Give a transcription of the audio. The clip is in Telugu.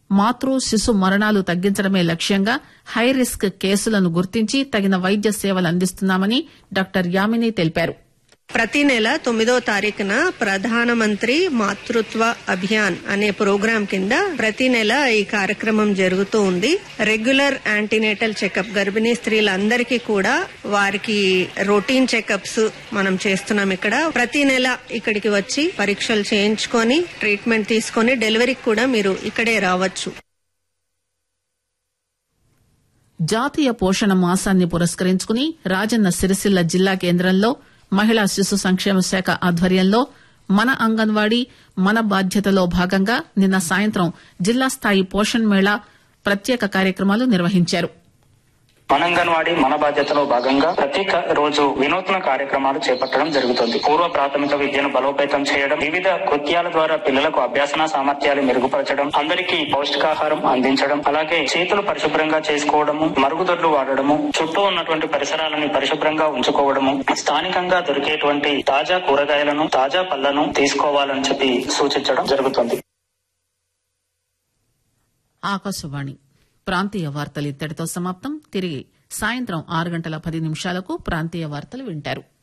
మాతృ శిశు మరణాలు తగ్గించడమే లక్ష్యంగా హై రిస్క్ కేసులను గుర్తించి తగిన వైద్య సేవలు అందిస్తున్నామని డాక్టర్ యామిని తెలిపారు ప్రతి నెల తొమ్మిదో తారీఖున ప్రధానమంత్రి మాతృత్వ అభియాన్ అనే ప్రోగ్రాం కింద ప్రతి నెల ఈ కార్యక్రమం జరుగుతూ ఉంది రెగ్యులర్ యాంటీనేటల్ చెకప్ గర్భిణీ స్త్రీలందరికీ కూడా వారికి రొటీన్ చెకప్స్ మనం చేస్తున్నాం ఇక్కడ ప్రతి నెల ఇక్కడికి వచ్చి పరీక్షలు చేయించుకొని ట్రీట్మెంట్ తీసుకొని డెలివరీకి కూడా మీరు ఇక్కడే రావచ్చు జాతీయ పోషణ మాసాన్ని పురస్కరించుకుని రాజన్న సిరిసిల్ల జిల్లా కేంద్రంలో మహిళా శిశు సంక్షేమ శాఖ ఆధ్వర్యంలో మన అంగన్వాడీ మన బాధ్యతలో భాగంగా నిన్న సాయంత్రం జిల్లా స్థాయి పోషణ్ మేళా ప్రత్యేక కార్యక్రమాలు నిర్వహించారు మన అంగన్వాడీ మన బాధ్యతలో భాగంగా ప్రత్యేక రోజు వినూత్న కార్యక్రమాలు చేపట్టడం జరుగుతుంది పూర్వ ప్రాథమిక విద్యను బలోపేతం చేయడం వివిధ కృత్యాల ద్వారా పిల్లలకు అభ్యాసన సామర్థ్యాలు మెరుగుపరచడం అందరికీ పౌష్టికాహారం అందించడం అలాగే చేతులు పరిశుభ్రంగా చేసుకోవడము మరుగుదొడ్లు వాడడము చుట్టూ ఉన్నటువంటి పరిసరాలని పరిశుభ్రంగా ఉంచుకోవడము స్థానికంగా దొరికేటువంటి తాజా కూరగాయలను తాజా పళ్లను తీసుకోవాలని చెప్పి సూచించడం జరుగుతుంది ఆకాశవాణి ప్రాంతీయ వార్తలు ఇత్తడితో సమాప్తం తిరిగి సాయంత్రం ఆరు గంటల పది నిమిషాలకు ప్రాంతీయ వార్తలు వింటారు